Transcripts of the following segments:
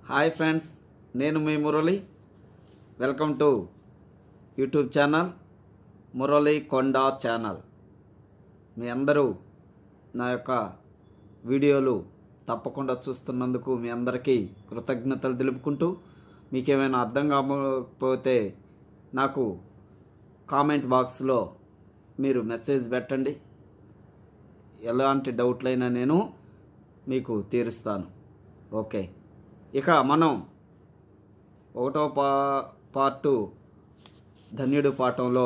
hi friends నేను మీ Murali welcome to YouTube channel Murali Konda channel మీ అందరూ నా యొక్క వీడియోలు తప్పకుండా చూస్తున్నందుకు మీ అందరికీ కృతజ్ఞతలు తెలుపుకుంటూ మీకేమైనా అర్థం కాకపోతే నాకు కామెంట్ బాక్స్లో మీరు మెసేజ్ పెట్టండి ఎలాంటి డౌట్లైనా నేను మీకు తీరుస్తాను ఓకే ఇక మనం ఒకటో పా పార్టు ధన్యుడు పాఠంలో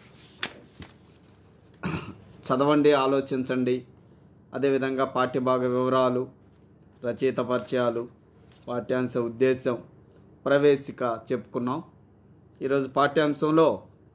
చదవండి ఆలోచించండి అదేవిధంగా పాఠ్యభాగ వివరాలు రచయిత పరిచయాలు పాఠ్యాంశ ఉద్దేశం ప్రవేశిక చెప్పుకున్నాం ఈరోజు పాఠ్యాంశంలో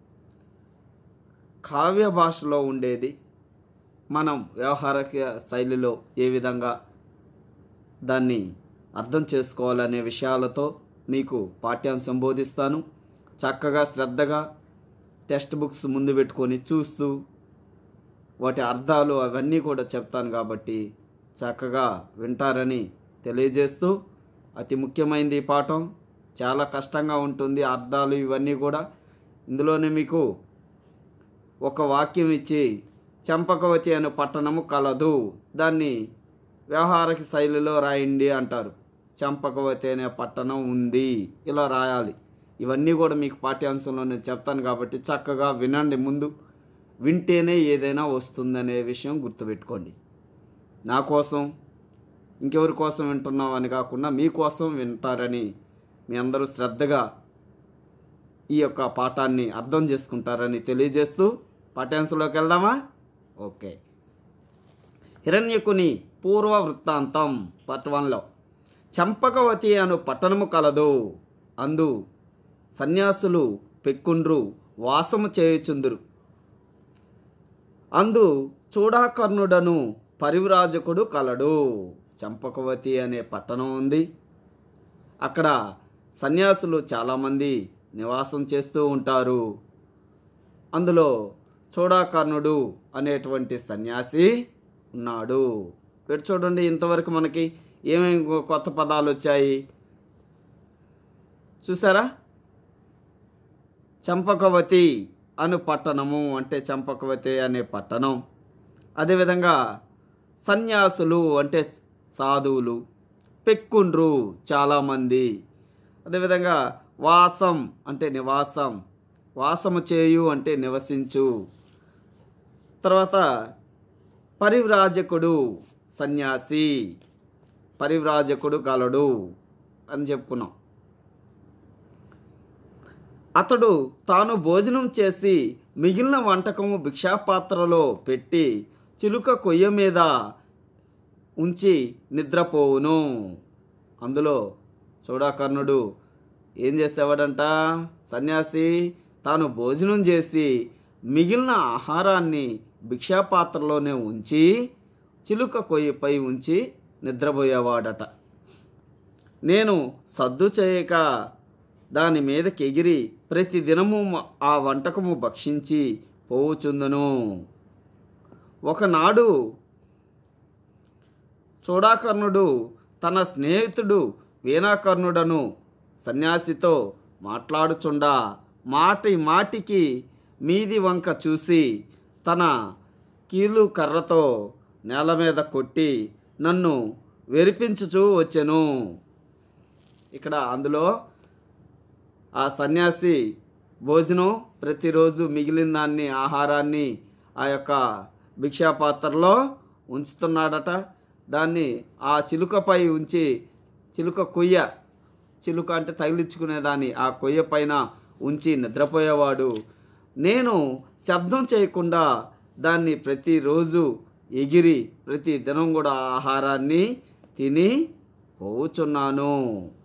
కావ్య భాషలో ఉండేది మనం వ్యవహారిక శైలిలో ఏ విధంగా దాన్ని అర్థం చేసుకోవాలనే విషయాలతో మీకు పాఠ్యాంశం బోధిస్తాను చక్కగా శ్రద్ధగా టెక్స్ట్ బుక్స్ ముందు పెట్టుకొని చూస్తూ వాటి అర్థాలు అవన్నీ కూడా చెప్తాను కాబట్టి చక్కగా వింటారని తెలియజేస్తూ అతి ముఖ్యమైనది ఈ పాఠం చాలా కష్టంగా ఉంటుంది అర్థాలు ఇవన్నీ కూడా ఇందులోనే మీకు ఒక వాక్యం ఇచ్చి చంపకవతి అనే పట్టణము కలదు దాన్ని వ్యవహారిక శైలిలో రాయండి అంటారు చంపకవతి అనే పట్టణం ఉంది ఇలా రాయాలి ఇవన్నీ కూడా మీకు పాఠ్యాంశంలో నేను చెప్తాను కాబట్టి చక్కగా వినండి ముందు వింటేనే ఏదైనా వస్తుందనే విషయం గుర్తుపెట్టుకోండి నా కోసం ఇంకెవరి కోసం వింటున్నాం అని కాకుండా మీకోసం వింటారని మీ అందరూ శ్రద్ధగా ఈ యొక్క పాఠాన్ని అర్థం చేసుకుంటారని తెలియజేస్తూ పాఠ్యాంశంలోకి వెళ్దామా ఓకే హిరణ్యకుని పూర్వ వృత్తాంతం పార్ట్ వన్లో చంపకవతి అను పట్టణము కలదు అందు సన్యాసులు పెక్కుండ్రు వాసము చేయుచుందురు అందు చూడాకర్ణుడను పరివ్రాజకుడు కలడు చంపకవతి అనే పట్టణం ఉంది అక్కడ సన్యాసులు చాలామంది నివాసం చేస్తూ ఉంటారు అందులో చూడాకర్ణుడు అనేటువంటి సన్యాసి ఉన్నాడు ఇక్కడ చూడండి ఇంతవరకు మనకి ఏమేమి కొత్త పదాలు వచ్చాయి చూసారా చంపకవతి అను పట్టణము అంటే చంపకవతి అనే పట్టణం అదేవిధంగా సన్యాసులు అంటే సాధువులు పెక్కుండ్రు చాలామంది అదేవిధంగా వాసం అంటే నివాసం వాసము చేయు అంటే నివసించు తర్వాత పరివ్రాజకుడు సన్యాసి పరివ్రాజకుడు గలడు అని చెప్పుకున్నాం అతడు తాను భోజనం చేసి మిగిలిన వంటకము భిక్షాపాత్రలో పెట్టి చిలుక కొయ్య మీద ఉంచి నిద్రపోవును అందులో చూడాకర్ణుడు ఏం చేసేవాడంట సన్యాసి తాను భోజనం చేసి మిగిలిన ఆహారాన్ని భిక్షాపాత్రలోనే ఉంచి చిలుక కొయ్యపై ఉంచి నిద్రపోయేవాడట నేను సద్దు చేయక దాని మీదకి ఎగిరి ప్రతి దినము ఆ వంటకము భక్షించి పోవుచుందును ఒకనాడు చూడాకర్ణుడు తన స్నేహితుడు వీణాకర్ణుడను సన్యాసితో మాట్లాడుచుండా మాటి మాటికి మీది వంక చూసి తన కీలు కర్రతో నేల మీద కొట్టి నన్ను వెరిపించుచూ వచ్చెను ఇక్కడ అందులో ఆ సన్యాసి భోజనం ప్రతిరోజు మిగిలిన దాన్ని ఆహారాన్ని ఆ యొక్క భిక్షాపాత్రలో ఉంచుతున్నాడట దాన్ని ఆ చిలుకపై ఉంచి చిలుక కొయ్య చిలుక అంటే తగిలించుకునేదాన్ని ఆ కొయ్య పైన ఉంచి నిద్రపోయేవాడు నేను శబ్దం చేయకుండా దాన్ని ప్రతిరోజు ఎగిరి ప్రతి దినం కూడా ఆహారాన్ని తిని పోవుచున్నాను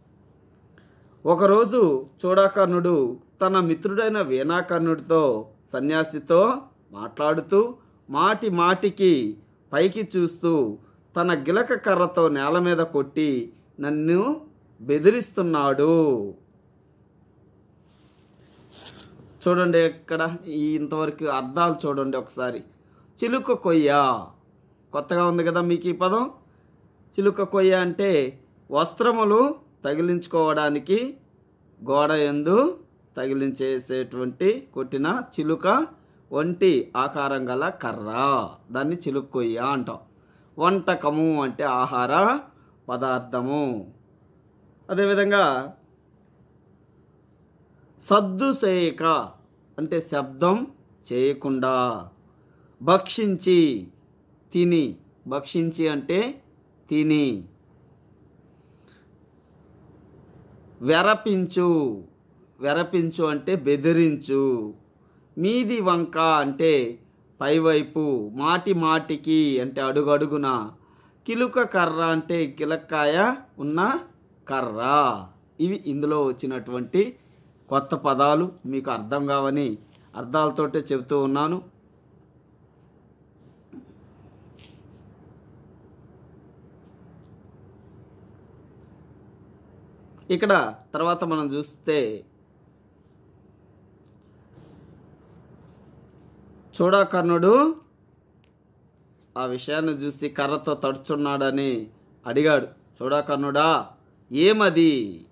ఒకరోజు చూడాకర్ణుడు తన మిత్రుడైన వీణాకర్ణుడితో సన్యాసితో మాట్లాడుతూ మాటి మాటికి పైకి చూస్తూ తన గిలక కర్రతో నేల మీద కొట్టి నన్ను బెదిరిస్తున్నాడు చూడండి ఇక్కడ ఈ ఇంతవరకు అర్థాలు చూడండి ఒకసారి చిలుక కొయ్య కొత్తగా ఉంది కదా మీకు ఈ పదం చిలుక కొయ్య అంటే వస్త్రములు తగిలించుకోవడానికి గోడ ఎందు తగిలించేసేటువంటి కొట్టిన చిలుక వంటి ఆకారం గల కర్ర దాన్ని చిలుక కొయ్య అంటాం వంటకము అంటే ఆహార పదార్థము అదేవిధంగా సద్దు చేయక అంటే శబ్దం చేయకుండా భక్షించి తిని భక్షించి అంటే తిని వెరపించు వెరపించు అంటే బెదిరించు మీది వంక అంటే పైవైపు మాటి మాటికి అంటే అడుగడుగున కిలుక కర్ర అంటే కిలక్కాయ ఉన్న కర్ర ఇవి ఇందులో వచ్చినటువంటి కొత్త పదాలు మీకు అర్థం కావని అర్థాలతోటే చెబుతూ ఉన్నాను ఇక్కడ తర్వాత మనం చూస్తే చూడాకర్ణుడు ఆ విషయాన్ని చూసి కర్రతో తడుచున్నాడని అడిగాడు చూడాకర్ణుడా ఏమది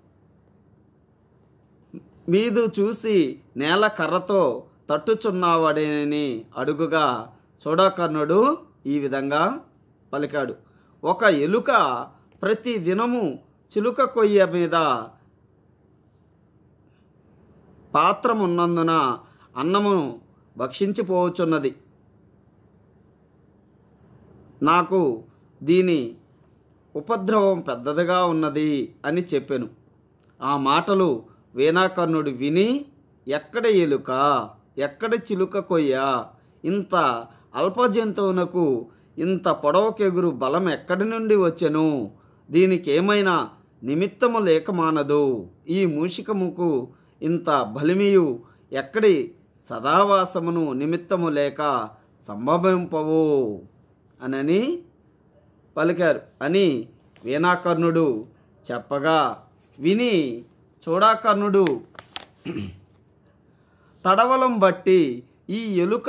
మీదు చూసి నేల కర్రతో తట్టుచున్నావాడేనని అడుగుగా చూడాకర్ణుడు ఈ విధంగా పలికాడు ఒక ఎలుక ప్రతి దినము చిలుక కొయ్య మీద పాత్రమున్నందున అన్నమును భక్షించిపోవచ్చున్నది నాకు దీని ఉపద్రవం పెద్దదిగా ఉన్నది అని చెప్పాను ఆ మాటలు వీణాకర్ణుడు విని ఎక్కడ ఎలుక ఎక్కడ చిలుక కొయ్య ఇంత అల్ప జంతువునకు ఇంత పొడవకెగురు బలం ఎక్కడి నుండి వచ్చెను దీనికి ఏమైనా నిమిత్తము లేక మానదు ఈ మూషికముకు ఇంత బలిమియు ఎక్కడి సదావాసమును నిమిత్తము లేక సంభవింపవు అనని పలికారు అని వీణాకర్ణుడు చెప్పగా విని చూడాకర్ణుడు తడవలం బట్టి ఈ ఎలుక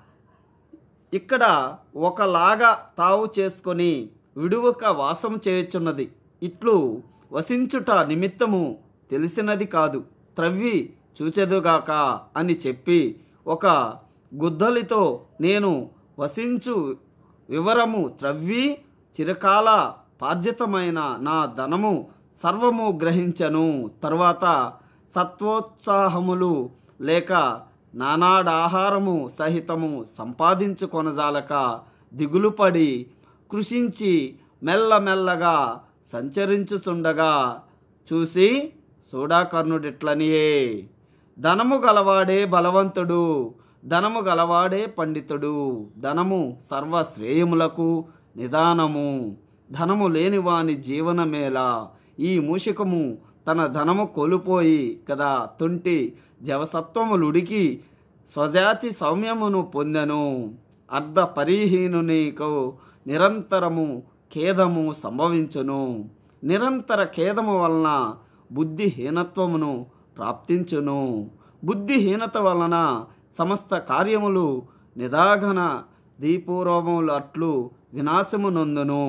ఇక్కడ ఒకలాగా తావు చేసుకొని విడువక వాసం చేయుచున్నది ఇట్లు వసించుట నిమిత్తము తెలిసినది కాదు త్రవ్వి చూచెదుగాక అని చెప్పి ఒక గుద్దలితో నేను వసించు వివరము త్రవ్వి చిరకాల పార్జితమైన నా ధనము సర్వము గ్రహించను తర్వాత సత్వోత్సాహములు లేక నానాడాహారము సహితము సంపాదించుకొనజాలక దిగులుపడి కృషించి మెల్లమెల్లగా సంచరించుచుండగా చూసి సూడాకర్ణుడిట్లనియే ధనము గలవాడే బలవంతుడు ధనము గలవాడే పండితుడు ధనము సర్వశ్రేయములకు నిదానము ధనము లేనివాని జీవనమేలా ఈ మూషికము తన ధనము కోల్పోయి కదా తుంటి జవసత్వములుడికి స్వజాతి సౌమ్యమును పొందెను అర్ధ పరిహీనునికు నిరంతరము ఖేదము సంభవించును నిరంతర ఖేదము వలన బుద్ధిహీనత్వమును ప్రాప్తించును బుద్ధిహీనత వలన సమస్త కార్యములు నిదాఘన దీపూర్వములు అట్లు వినాశము నొందును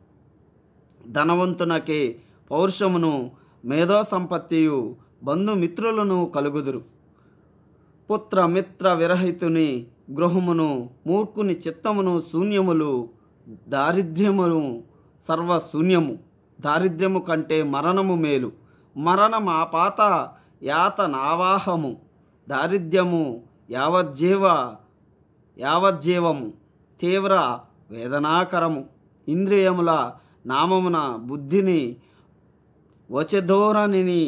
ధనవంతునకి పౌరుషమును మేధో సంపత్తియు బంధుమిత్రులను కలుగుదురు పుత్ర మిత్ర విరహితుని గృహమును మూర్ఖుని చిత్తమును శూన్యములు దారిద్ర్యమును సర్వశూన్యము దారిద్ర్యము కంటే మరణము మేలు మరణం ఆపాత యాత నావాహము దారిద్ర్యము యావజ్జీవ యావజ్జీవము తీవ్ర వేదనాకరము ఇంద్రియముల నామమున బుద్ధిని వచధోరణిని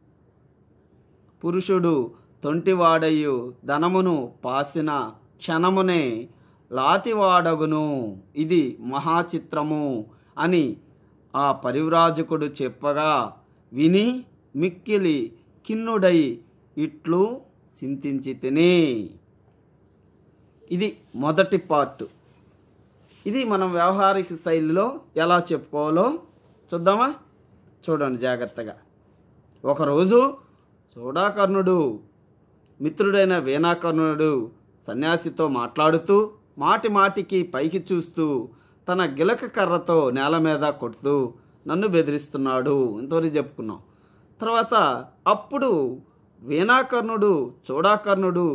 పురుషుడు తొంటివాడయ్యు ధనమును పాసిన క్షణమునే లాతివాడగును ఇది మహాచిత్రము అని ఆ పరివ్రాజకుడు చెప్పగా విని మిక్కిలి కిన్నుడై ఇట్లు చింతించి తిని ఇది మొదటి పార్ట్ ఇది మనం వ్యవహారిక శైలిలో ఎలా చెప్పుకోవాలో చూద్దామా చూడండి జాగ్రత్తగా ఒకరోజు చూడాకర్ణుడు మిత్రుడైన వీణాకర్ణుడు సన్యాసితో మాట్లాడుతూ మాటి మాటికి పైకి చూస్తూ తన గిలక కర్రతో నేల మీద కొడుతూ నన్ను బెదిరిస్తున్నాడు ఇంతవరకు చెప్పుకున్నాం తర్వాత అప్పుడు వీణాకర్ణుడు చూడాకర్ణుడు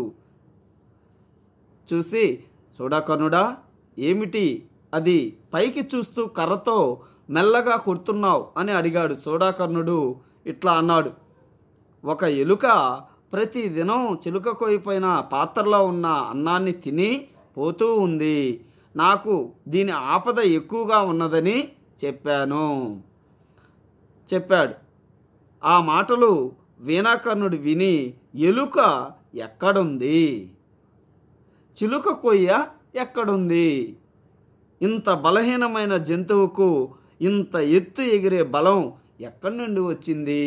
చూసి చూడాకర్ణుడా ఏమిటి అది పైకి చూస్తూ కర్రతో మెల్లగా కొడుతున్నావు అని అడిగాడు చూడాకర్ణుడు ఇట్లా అన్నాడు ఒక ఎలుక ప్రతి దినం చిలుక కోయిపోయిన పాత్రలో ఉన్న అన్నాన్ని తిని పోతూ ఉంది నాకు దీని ఆపద ఎక్కువగా ఉన్నదని చెప్పాను చెప్పాడు ఆ మాటలు వీణాకర్ణుడు విని ఎలుక ఎక్కడుంది చిలుక కొయ్య ఎక్కడుంది ఇంత బలహీనమైన జంతువుకు ఇంత ఎత్తు ఎగిరే బలం ఎక్కడి నుండి వచ్చింది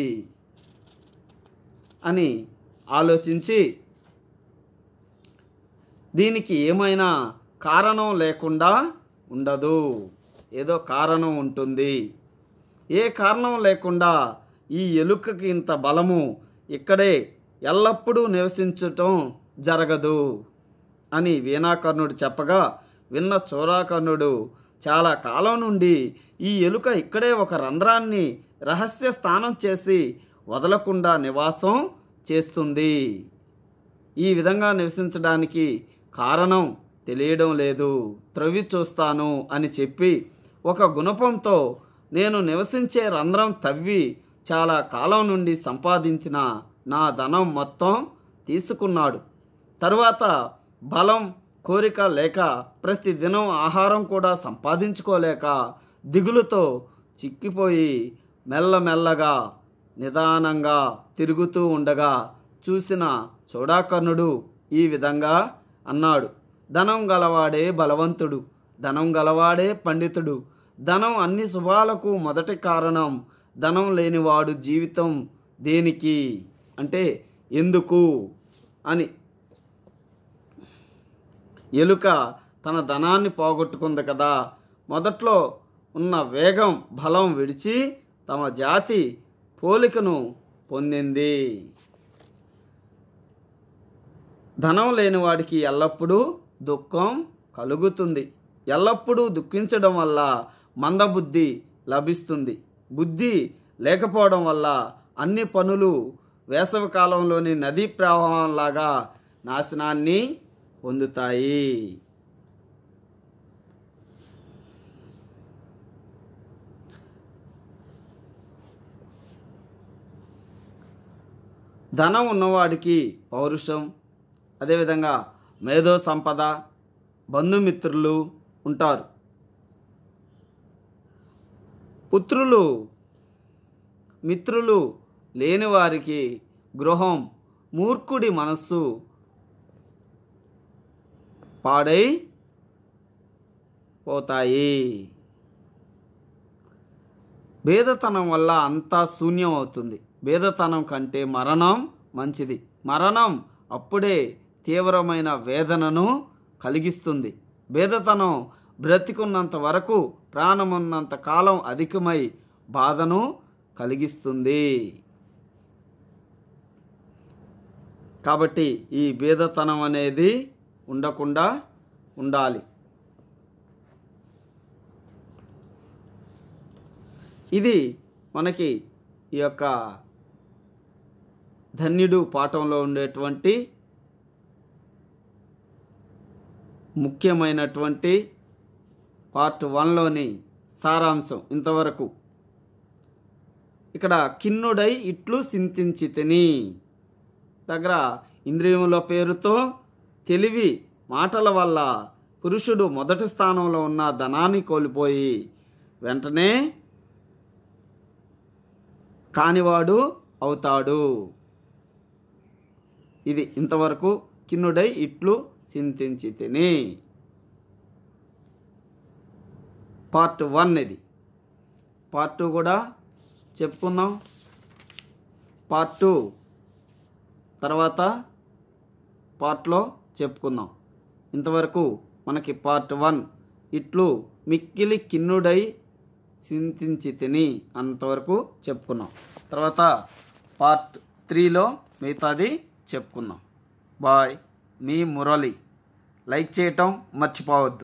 అని ఆలోచించి దీనికి ఏమైనా కారణం లేకుండా ఉండదు ఏదో కారణం ఉంటుంది ఏ కారణం లేకుండా ఈ ఎలుకకి ఇంత బలము ఇక్కడే ఎల్లప్పుడూ నివసించటం జరగదు అని వీణాకర్ణుడు చెప్పగా విన్న చోరాకర్ణుడు చాలా కాలం నుండి ఈ ఎలుక ఇక్కడే ఒక రంధ్రాన్ని రహస్య స్థానం చేసి వదలకుండా నివాసం చేస్తుంది ఈ విధంగా నివసించడానికి కారణం తెలియడం లేదు త్రవ్వి చూస్తాను అని చెప్పి ఒక గుణపంతో నేను నివసించే రంధ్రం తవ్వి చాలా కాలం నుండి సంపాదించిన నా ధనం మొత్తం తీసుకున్నాడు తరువాత బలం కోరిక లేక ప్రతిదినం ఆహారం కూడా సంపాదించుకోలేక దిగులుతో చిక్కిపోయి మెల్లమెల్లగా నిదానంగా తిరుగుతూ ఉండగా చూసిన చూడాకర్ణుడు ఈ విధంగా అన్నాడు ధనం గలవాడే బలవంతుడు ధనం గలవాడే పండితుడు ధనం అన్ని శుభాలకు మొదటి కారణం ధనం లేనివాడు జీవితం దేనికి అంటే ఎందుకు అని ఎలుక తన ధనాన్ని పోగొట్టుకుంది కదా మొదట్లో ఉన్న వేగం బలం విడిచి తమ జాతి పోలికను పొందింది ధనం లేని వాడికి ఎల్లప్పుడూ దుఃఖం కలుగుతుంది ఎల్లప్పుడూ దుఃఖించడం వల్ల మందబుద్ధి లభిస్తుంది బుద్ధి లేకపోవడం వల్ల అన్ని పనులు వేసవి కాలంలోని నదీ ప్రవాహంలాగా నాశనాన్ని పొందుతాయి ధనం ఉన్నవాడికి పౌరుషం అదేవిధంగా మేధో సంపద బంధుమిత్రులు ఉంటారు పుత్రులు మిత్రులు లేని వారికి గృహం మూర్ఖుడి మనస్సు పాడై పోతాయి భేదతనం వల్ల అంతా శూన్యం అవుతుంది భేదతనం కంటే మరణం మంచిది మరణం అప్పుడే తీవ్రమైన వేదనను కలిగిస్తుంది భేదతనం బ్రతికున్నంత వరకు ప్రాణమున్నంత కాలం అధికమై బాధను కలిగిస్తుంది కాబట్టి ఈ భేదతనం అనేది ఉండకుండా ఉండాలి ఇది మనకి ఈ యొక్క ధన్యుడు పాఠంలో ఉండేటువంటి ముఖ్యమైనటువంటి పార్ట్ వన్లోని సారాంశం ఇంతవరకు ఇక్కడ కిన్నుడై ఇట్లు సింతించి తిని దగ్గర ఇంద్రియముల పేరుతో తెలివి మాటల వల్ల పురుషుడు మొదటి స్థానంలో ఉన్న ధనాన్ని కోల్పోయి వెంటనే కానివాడు అవుతాడు ఇది ఇంతవరకు కిన్నుడై ఇట్లు చింతించి తిని పార్ట్ వన్ ఇది పార్ట్ టూ కూడా చెప్పుకుందాం పార్ట్ టూ తర్వాత పార్ట్లో చెప్పుకుందాం ఇంతవరకు మనకి పార్ట్ వన్ ఇట్లు మిక్కిలి కిన్నుడై చింతించి తిని అంతవరకు చెప్పుకున్నాం తర్వాత పార్ట్ త్రీలో మిగతాది చెప్పుకుందాం బాయ్ మీ మురళి లైక్ చేయటం మర్చిపోవద్దు